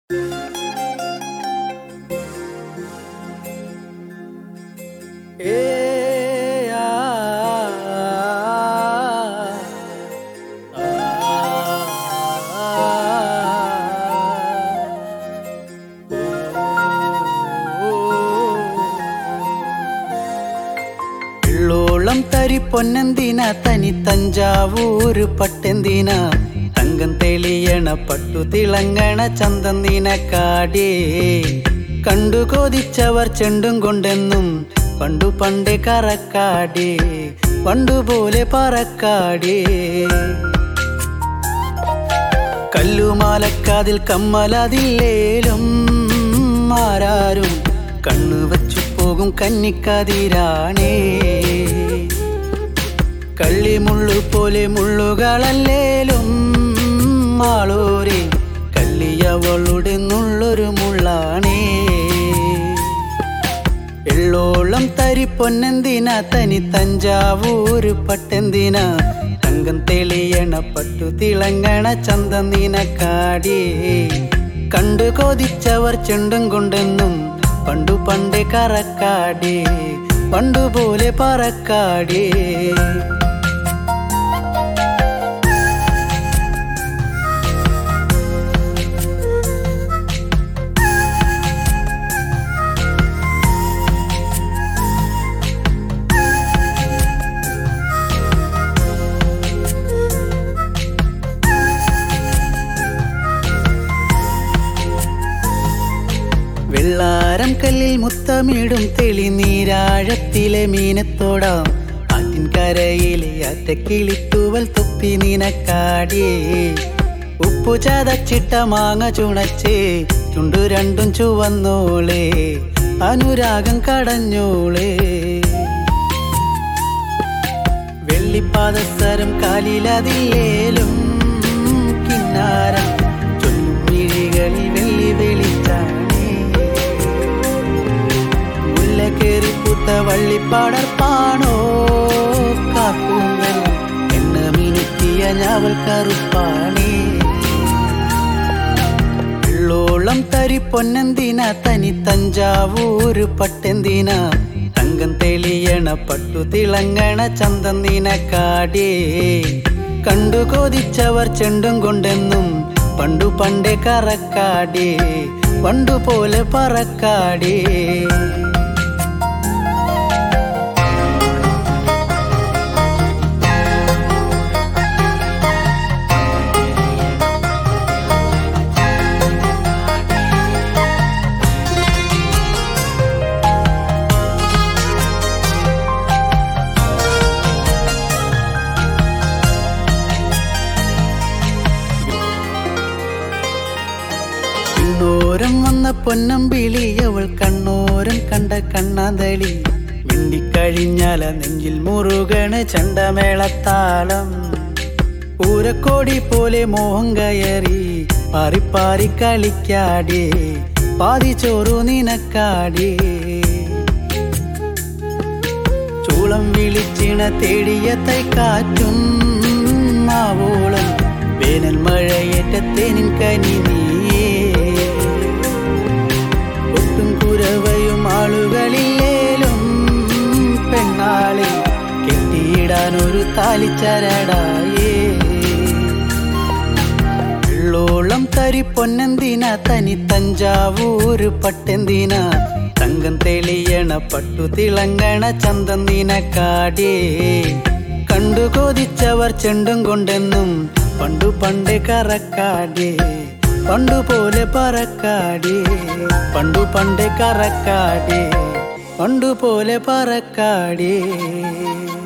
Eh, ah, വെള്ളോളം തരി പൊന്നെന്തിന തനി തഞ്ചാവൂര് പട്ടെന്തിന തങ്കം തെളിയണ പട്ടു തിളങ്ങണ ചന്തം നിനക്കാടേ കണ്ടു കൊതിച്ചവർ ചെണ്ടും കൊണ്ടെന്നും പണ്ടു പണ്ടേ കറക്കാടേ പണ്ടുപോലെ പറക്കാടേ കല്ലുമാലക്കാതിൽ കമ്മലതില്ലേലും ആരാരും കണ്ണു വച്ചു പോകും കന്നിക്കതിരാണേ കള്ളിമുള്ളു പോലെ മുള്ളുകളല്ലേലും ആളൂരെ കല്ലിയവളുടെ നുള്ളൊരു മുള്ളാണേ എള്ളോളം തരി പൊന്നെന്തിന തനി തഞ്ചാവൂര് പട്ടെന്തിന തങ്കം തെളിയണ പട്ടു തിളങ്ങണ ചന്തം നിനക്കാടേ കണ്ടു കൊതിച്ചവർ ചെണ്ടും കൊണ്ടെന്നും പണ്ടു പണ്ടേ കറക്കാടേ പണ്ടുപോലെ പറക്കാടേ വെള്ളാരം കല്ലിൽ മുത്തമിടും തെളിനീരാഴത്തിലെ മീനത്തോടാം ആറ്റിൻ കരയിലെ അറ്റക്കിളിത്തൂവൽ തൊപ്പി നിനക്കാടിയേ ഉപ്പു ചതച്ചിട്ട മാങ്ങ ചുണച്ചേ ചുണ്ടു രണ്ടും ചുവന്നോളേ അനുരാഗം കടഞ്ഞോളേ വെള്ളിപ്പാദസരം കാലിലതില്ലേലും കിന്നാരം ചൊല്ലും മിഴികളിൽ വെള്ളി വെളിച്ചാണേ മുല്ല കേറി പൂത്ത വള്ളിപ്പാടർപ്പാണോ കാക്കൂങ്കൽ എണ്ണ മിനുക്കിയ ഞാവൽ കറുപ്പാണേ വെള്ളോളം തരി പൊന്നെന്തിന തനി തഞ്ചാവൂര് പട്ടെന്തിന തങ്കം തെളിയണ പട്ടു തിളങ്ങണ ചന്തം നിനക്കാടേ കണ്ടു കൊതിച്ചവർ ചെണ്ടും കൊണ്ടെന്നും പണ്ടു പണ്ടേ കറക്കാടേ പണ്ടുപോലെ പറക്കാടേ പിന്നോരം വന്ന പൊന്നമ്പിളി അവൾ കണ്ണോരം കണ്ട കണ്ണാന്തളി മിണ്ടിക്കഴിഞ്ഞാല നെഞ്ചിൽ മുറുകണ് ചണ്ടമേളത്താളം പൂരക്കോടി പോലെ മോഹം കയറി പാറിപ്പാറി കളിക്കാടേ പാതി ചോറു നിനക്കാടേ ചൂളം വിളിച്ചിണ തേടിയ തൈക്കാറ്റും മാവോളം വേനൽ മഴയേറ്റത്തേനിൻ കനി നീയേ ഒട്ടും കുരവയും ആളുകളില്ലേലും പെണ്ണാളെ കെട്ടിയിടാൻ ഒരു താലിച്ചരടായേ വെള്ളോളം തരി പൊന്നെന്തിന തനി തഞ്ചാവൂര് പട്ടെന്തിന തങ്കം തെളിയണ പട്ടു തിളങ്ങണ ചന്തം നിനക്കാടേ കണ്ടു കൊതിച്ചവർ ചെണ്ടും കൊണ്ടെന്നും പണ്ടു പണ്ടേ കറക്കാടേ പണ്ടുപോലെ പറക്കാടേ പണ്ടു പണ്ടേ കറക്കാടേ പണ്ടുപോലെ പറക്കാടേ